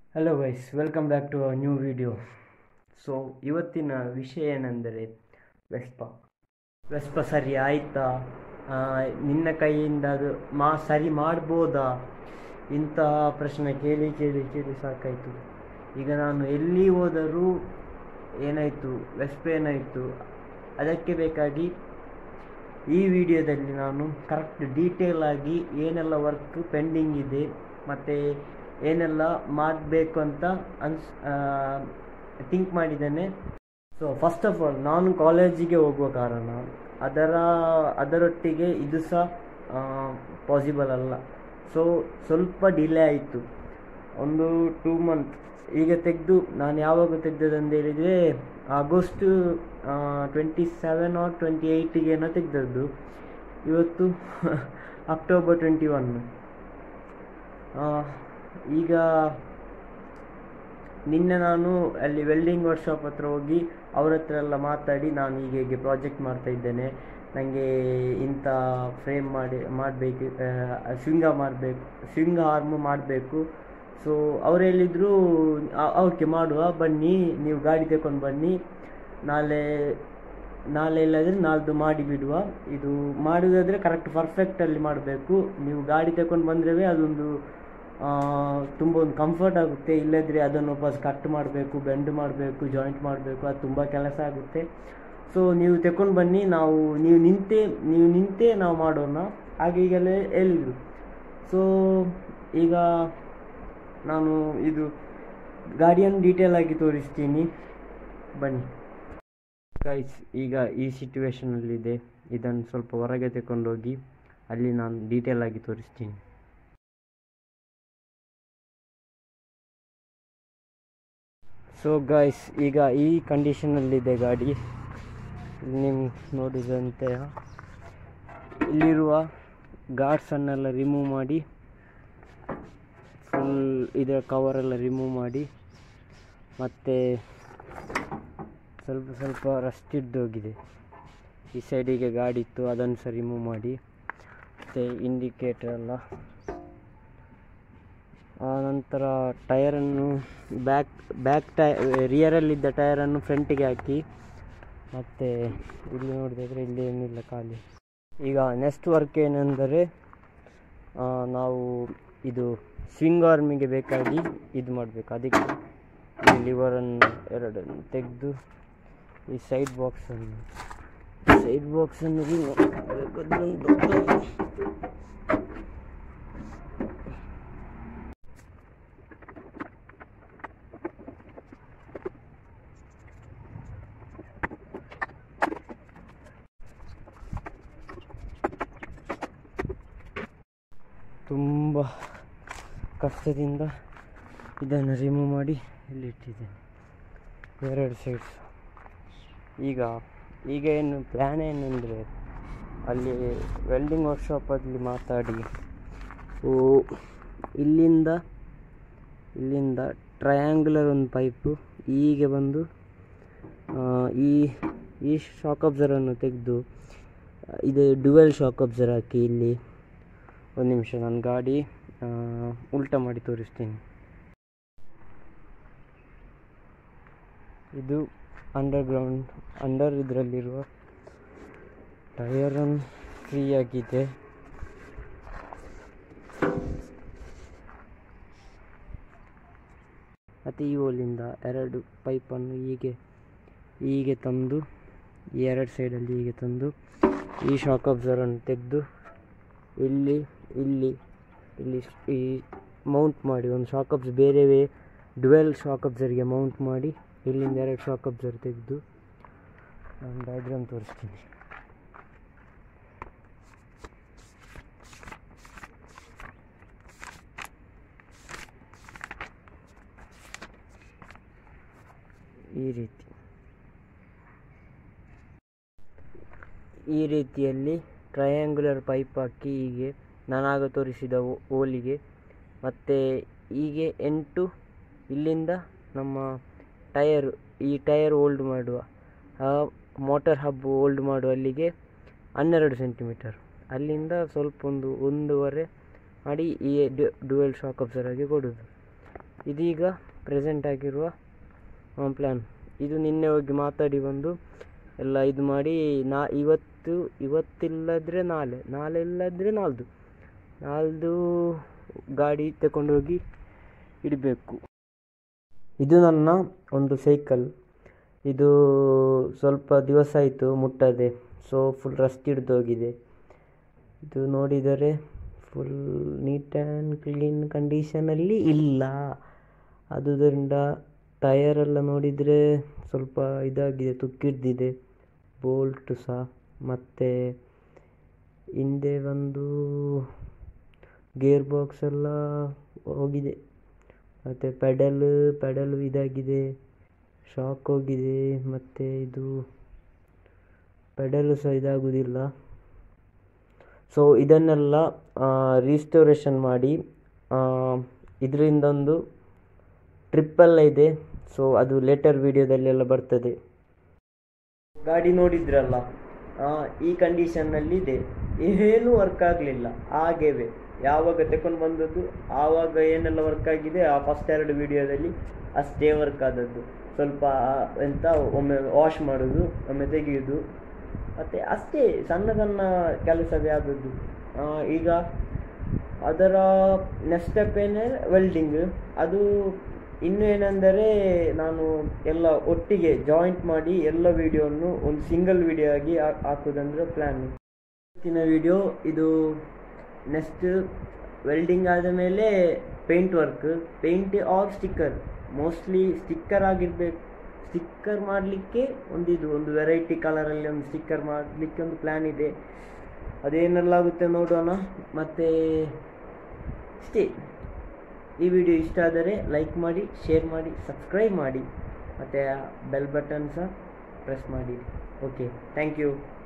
hello guys welcome back to a new video so ಇವತ್ತಿನ ವಿಷಯ ಏನೆಂದರೆ ವೆಸ್ಪ ವೆಸ್ಪ ಸರಿ ಆಯಿತಾ ನಿನ್ನ ಕೈಯಿಂದ ಅದು ಮಾ ಸರಿ ಮಾಡ್ಬೋದಾ ಇಂತಹ ಪ್ರಶ್ನೆ ಕೇಳಿ ಕೇಳಿ ಕೇಳಿ ಸಾಕಾಯಿತು ಈಗ ನಾನು ಎಲ್ಲಿ ಹೋದರೂ ಏನಾಯಿತು ವೆಸ್ಪ ಏನಾಯಿತು ಅದಕ್ಕೆ ಬೇಕಾಗಿ ಈ ವಿಡಿಯೋದಲ್ಲಿ ನಾನು ಕರೆಕ್ಟ್ ಡೀಟೇಲ್ ಆಗಿ ಏನೆಲ್ಲ ವರ್ಕ್ ಪೆಂಡಿಂಗ್ ಇದೆ ಮತ್ತು ಏನೆಲ್ಲ ಮಾಡಬೇಕು ಅಂತ ಅನ್ಸ್ ಥಿಂಕ್ ಮಾಡಿದ್ದೇನೆ ಸೊ ಫಸ್ಟ್ ಆಫ್ ಆಲ್ ನಾನು ಕಾಲೇಜಿಗೆ ಹೋಗುವ ಕಾರಣ ಅದರ ಅದರೊಟ್ಟಿಗೆ ಇದು ಸಹ ಪಾಸಿಬಲ್ ಅಲ್ಲ ಸೊ ಸ್ವಲ್ಪ ಡಿಲೇ ಆಯಿತು ಒಂದು ಟೂ ಮಂತ್ ಈಗ ತೆಗೆದು ನಾನು ಯಾವಾಗ ತೆಗೆದದಂತ ಹೇಳಿದರೆ August twenty seven or twenty ಏಯ್ಟಿಗೆ ಏನೋ ತೆಗೆದದ್ದು ಇವತ್ತು ಅಕ್ಟೋಬರ್ ಟ್ವೆಂಟಿ ಒನ್ ಈಗ ನಿನ್ನೆ ನಾನು ಅಲ್ಲಿ ವೆಲ್ಡಿಂಗ್ ವರ್ಕ್ಶಾಪ್ ಹತ್ರ ಹೋಗಿ ಅವ್ರ ಹತ್ರ ಎಲ್ಲ ಮಾತಾಡಿ ನಾನು ಹೀಗೆ ಹೀಗೆ ಪ್ರಾಜೆಕ್ಟ್ ಮಾಡ್ತಾ ಇದ್ದೇನೆ ನನಗೆ ಇಂಥ ಫ್ರೇಮ್ ಮಾಡಿ ಮಾಡಬೇಕು ಶೃಂಗ ಮಾಡಬೇಕು ಶೃಂಗ ಆರ್ಮ್ ಮಾಡಬೇಕು ಸೊ ಅವ್ರು ಹೇಳಿದರು ಓಕೆ ಮಾಡುವ ಬನ್ನಿ ನೀವು ಗಾಡಿ ತಗೊಂಡು ಬನ್ನಿ ನಾಳೆ ನಾಳೆ ಇಲ್ಲದ್ರೆ ನಾಳ್ದು ಮಾಡಿ ಬಿಡುವ ಇದು ಮಾಡೋದಾದರೆ ಕರೆಕ್ಟ್ ಪರ್ಫೆಕ್ಟಲ್ಲಿ ಮಾಡಬೇಕು ನೀವು ಗಾಡಿ ತಗೊಂಡು ಬಂದರೆ ಅದೊಂದು ತುಂಬ ಒಂದು ಕಂಫರ್ಟ್ ಆಗುತ್ತೆ ಇಲ್ಲದ್ರೆ ಅದನ್ನು ವಾಪಸ್ ಕಟ್ ಮಾಡಬೇಕು ಬೆಂಡ್ ಮಾಡಬೇಕು ಜಾಯಿಂಟ್ ಮಾಡಬೇಕು ಅದು ತುಂಬ ಕೆಲಸ ಆಗುತ್ತೆ ಸೊ ನೀವು ತಗೊಂಡು ಬನ್ನಿ ನಾವು ನೀವು ನಿಂತೇ ನೀವು ನಿಂತೇ ನಾವು ಮಾಡೋಣ ಹಾಗೆ ಈಗೆಲ್ಲ ಹೇಳಿದರು ಸೊ ಈಗ ನಾನು ಇದು ಗಾಡಿಯನ್ನು ಡೀಟೇಲ್ ಆಗಿ ತೋರಿಸ್ತೀನಿ ಬನ್ನಿ ಗೈಸ್ ಈಗ ಈ ಸಿಚುವೇಶನಲ್ಲಿದೆ ಇದನ್ನು ಸ್ವಲ್ಪ ಹೊರಗೆ ತಗೊಂಡೋಗಿ ಅಲ್ಲಿ ನಾನು ಡೀಟೇಲ್ ಆಗಿ ತೋರಿಸ್ತೀನಿ ಸೊ ಗಾಯ್ಸ್ ಈಗ ಈ ಕಂಡೀಷನಲ್ಲಿದೆ ಗಾಡಿ ನೀವು ನೋಡಿದಂತೆ ಇಲ್ಲಿರುವ ಗಾರ್ಡ್ಸನ್ನೆಲ್ಲ ರಿಮೂವ್ ಮಾಡಿ ಫುಲ್ ಇದರ ಕವರೆಲ್ಲ ರಿಮೂವ್ ಮಾಡಿ ಮತ್ತು ಸ್ವಲ್ಪ ಸ್ವಲ್ಪ ರಸ್ಟ್ ಹಿಡ್ದೋಗಿದೆ ಈ ಸೈಡಿಗೆ ಗಾಡಿ ಇತ್ತು ಅದನ್ನು ಸಹ ರಿಮೂವ್ ಮಾಡಿ ಮತ್ತು ಇಂಡಿಕೇಟರ್ ಎಲ್ಲ ನಂತರ ಟಯರನ್ನು ಬ್ಯಾಕ್ ಬ್ಯಾಕ್ ಟೈ ರಿಯರಲ್ಲಿದ್ದ ಟಯರನ್ನು ಫ್ರಂಟಿಗೆ ಹಾಕಿ ಮತ್ತು ಇಲ್ಲಿ ನೋಡಿದ್ರೆ ಇಲ್ಲಿ ಏನಿಲ್ಲ ಖಾಲಿ ಈಗ ನೆಕ್ಸ್ಟ್ ವರ್ಕ್ ಏನೆಂದರೆ ನಾವು ಇದು ಸ್ವಿಂಗ್ ಆರ್ಮಿಗೆ ಬೇಕಾಗಿ ಇದು ಮಾಡಬೇಕು ಅದಕ್ಕೆ ಈ ಲಿವರನ್ನು ಎರಡನ್ನು ತೆಗೆದು ಈ ಸೈಡ್ ಬಾಕ್ಸನ್ನು ಸೈಡ್ ಬಾಕ್ಸನ್ನು ತುಂಬ ಕಷ್ಟದಿಂದ ಇದನ್ನು ರಿಮೂವ್ ಮಾಡಿ ಇಲ್ಲಿಟ್ಟಿದ್ದೇನೆ ಎರಡು ಸೈಡ್ಸ್ ಈಗ ಈಗ ಏನು ಪ್ಲ್ಯಾನ್ ಏನಂದರೆ ಅಲ್ಲಿ ವೆಲ್ಡಿಂಗ್ ವರ್ಕ್ಶಾಪಲ್ಲಿ ಮಾತಾಡಿ ಓ ಇಲ್ಲಿಂದ ಇಲ್ಲಿಂದ ಟ್ರಯಾಂಗ್ಯುಲರ್ ಒಂದು ಪೈಪು ಹೀಗೆ ಬಂದು ಈ ಈ ಶಾಕ್ ಅಬ್ಸರನ್ನು ತೆಗೆದು ಇದು ಡುವೆಲ್ ಶಾಕ್ ಅಬ್ಸರ್ ಹಾಕಿ ಇಲ್ಲಿ ಒಂದು ನಿಮಿಷ ನನ್ನ ಗಾಡಿ ಉಲ್ಟ ಮಾಡಿ ತೋರಿಸ್ತೀನಿ ಇದು ಅಂಡರ್ಗ್ರೌಂಡ್ ಅಂಡರ್ ಇದರಲ್ಲಿರುವ ಟಯರನ್ನು ಫ್ರೀ ಆಗಿದೆ ಮತ್ತು ಈ ಹೋಲಿಂದ ಎರಡು ಪೈಪನ್ನು ಹೀಗೆ ಹೀಗೆ ತಂದು ಈ ಎರಡು ಸೈಡಲ್ಲಿ ಹೀಗೆ ತಂದು ಈ ಶಾಕ್ ಅಬ್ಸರನ್ನು ತೆಗೆದು ಇಲ್ಲಿ ಇಲ್ಲಿ ಇಲ್ಲಿ ಈ ಮೌಂಟ್ ಮಾಡಿ ಒಂದು ಶಾಕ್ ಅಬ್ಸ್ ಬೇರೆ ಡ್ವೆಲ್ ಶಾಕ್ ಅಬ್ಸರ್ಗೆ ಮೌಂಟ್ ಮಾಡಿ ಇಲ್ಲಿಂದ ಎರಡು ಶಾಕ್ ಅಬ್ಸರ್ ತೆಗೆದು ನಾನು ಡಯಾಗ್ರಾಮ್ ತೋರಿಸ್ತೀನಿ ಈ ರೀತಿ ಈ ರೀತಿಯಲ್ಲಿ ಟ್ರಯಾಂಗ್ಯುಲರ್ ಪೈಪ್ ಹಾಕಿ ಹೀಗೆ ನಾನಾಗ ತೋರಿಸಿದ ಓಲಿಗೆ ಮತ್ತು ಹೀಗೆ ಎಂಟು ಇಲ್ಲಿಂದ ನಮ್ಮ ಟಯರು ಈ ಟಯರ್ ಓಲ್ಡ್ ಮಾಡುವ ಆ ಮೋಟರ್ ಹಬ್ ಓಲ್ಡ್ ಮಾಡುವ ಅಲ್ಲಿಗೆ ಹನ್ನೆರಡು ಸೆಂಟಿಮೀಟರ್ ಅಲ್ಲಿಂದ ಸ್ವಲ್ಪ ಒಂದು ಒಂದೂವರೆ ಮಾಡಿ ಈ ಡ್ಯುವೆಲ್ ಶಾಕ್ ಅಬ್ಸರಾಗಿ ಕೊಡೋದು ಇದೀಗ ಪ್ರೆಸೆಂಟ್ ಆಗಿರುವ ಪ್ಲ್ಯಾನ್ ಇದು ನಿನ್ನೆ ಹೋಗಿ ಮಾತಾಡಿ ಬಂದು ಎಲ್ಲ ಇದು ಮಾಡಿ ನಾ ಇವತ್ತು ಇವತ್ತಿಲ್ಲದ್ರೆ ನಾಳೆ ನಾಳೆ ಇಲ್ಲದ್ರೆ ನಾಳ್ದು ನಾಳ್ದು ಗಾಡಿ ತಗೊಂಡೋಗಿ ಇಡಬೇಕು ಇದು ನನ್ನ ಒಂದು ಸೈಕಲ್ ಇದು ಸ್ವಲ್ಪ ದಿವಸ ಆಯಿತು ಮುಟ್ಟದೆ ಸೊ ಫುಲ್ ರಸ್ಟ್ ಹಿಡಿದೋಗಿದೆ ಇದು ನೋಡಿದರೆ ಫುಲ್ ನೀಟ್ ಆ್ಯಂಡ್ ಕ್ಲೀನ್ ಕಂಡೀಷನಲ್ಲಿ ಇಲ್ಲ ಆದುದರಿಂದ ಟಯರೆಲ್ಲ ನೋಡಿದರೆ ಸ್ವಲ್ಪ ಇದಾಗಿದೆ ತುಕ್ಕಿಡ್ದಿದೆ ಬೋಲ್ಟು ಸಹ ಮತ್ತು ಹಿಂದೆ ಒಂದು ಗೇರ್ ಬಾಕ್ಸ್ ಎಲ್ಲ ಹೋಗಿದೆ ಮತ್ತು ಪೆಡಲ್ ಪೆಡಲು ಇದಾಗಿದೆ ಶಾಕ್ ಹೋಗಿದೆ ಮತ್ತು ಇದು ಪೆಡಲು ಸಹ ಇದಾಗುವುದಿಲ್ಲ ಸೊ ಇದನ್ನೆಲ್ಲ ರೀಸ್ಟೋರೇಷನ್ ಮಾಡಿ ಇದರಿಂದೊಂದು ಟ್ರಿಪ್ಪೆಲ್ಲ ಇದೆ ಸೊ ಅದು ಲೇಟರ್ ವಿಡಿಯೋದಲ್ಲೆಲ್ಲ ಬರ್ತದೆ ಗಾಡಿ ನೋಡಿದ್ರಲ್ಲ ಈ ಕಂಡೀಷನ್ನಲ್ಲಿ ಇದೆ ಏನೂ ವರ್ಕ್ ಆಗಲಿಲ್ಲ ಹಾಗೇವೆ ಯಾವಾಗ ತಗೊಂಡು ಬಂದದ್ದು ಆವಾಗ ಏನೆಲ್ಲ ವರ್ಕ್ ಆಗಿದೆ ಆ ಫಸ್ಟ್ ಎರಡು ವಿಡಿಯೋದಲ್ಲಿ ಅಷ್ಟೇ ವರ್ಕ್ ಆದದ್ದು ಸ್ವಲ್ಪ ಎಂತ ಒಮ್ಮೆ ವಾಶ್ ಮಾಡೋದು ಒಮ್ಮೆ ತೆಗೆಯೋದು ಮತ್ತು ಅಷ್ಟೇ ಸಣ್ಣ ಸಣ್ಣ ಕೆಲಸವೇ ಆದದ್ದು ಈಗ ಅದರ ನೆಕ್ಸ್ಟ್ ಸ್ಟೆಪ್ ಏನೇ ವೆಲ್ಡಿಂಗ್ ಅದು ಇನ್ನು ಏನೆಂದರೆ ನಾನು ಎಲ್ಲ ಒಟ್ಟಿಗೆ ಜಾಯಿಂಟ್ ಮಾಡಿ ಎಲ್ಲ ವಿಡಿಯೋವನ್ನು ಒಂದು ಸಿಂಗಲ್ ವಿಡಿಯೋ ಆಗಿ ಹಾಕೋದಂದ್ರೆ ಪ್ಲ್ಯಾನ್ ಇವತ್ತಿನ ವಿಡಿಯೋ ಇದು ನೆಕ್ಸ್ಟ್ ವೆಲ್ಡಿಂಗ್ ಆದ ಮೇಲೆ paint work paint or sticker mostly sticker ಆಗಿರ್ಬೇಕು ಸ್ಟಿಕ್ಕರ್ ಮಾಡಲಿಕ್ಕೆ ಒಂದಿದು ಒಂದು ವೆರೈಟಿ ಕಲರಲ್ಲಿ ಒಂದು ಸ್ಟಿಕ್ಕರ್ ಮಾಡಲಿಕ್ಕೆ ಒಂದು ಪ್ಲ್ಯಾನ್ ಇದೆ ಅದೇನೆಲ್ಲ ಆಗುತ್ತೆ ನೋಡೋಣ ಮತ್ತು ಇಷ್ಟೇ ಈ ವಿಡಿಯೋ ಇಷ್ಟ ಆದರೆ ಲೈಕ್ ಮಾಡಿ ಶೇರ್ ಮಾಡಿ ಸಬ್ಸ್ಕ್ರೈಬ್ ಮಾಡಿ ಮತ್ತು ಬೆಲ್ ಬಟನ್ ಸಹ ಪ್ರೆಸ್ ಮಾಡಿ ಓಕೆ ಥ್ಯಾಂಕ್ ಯು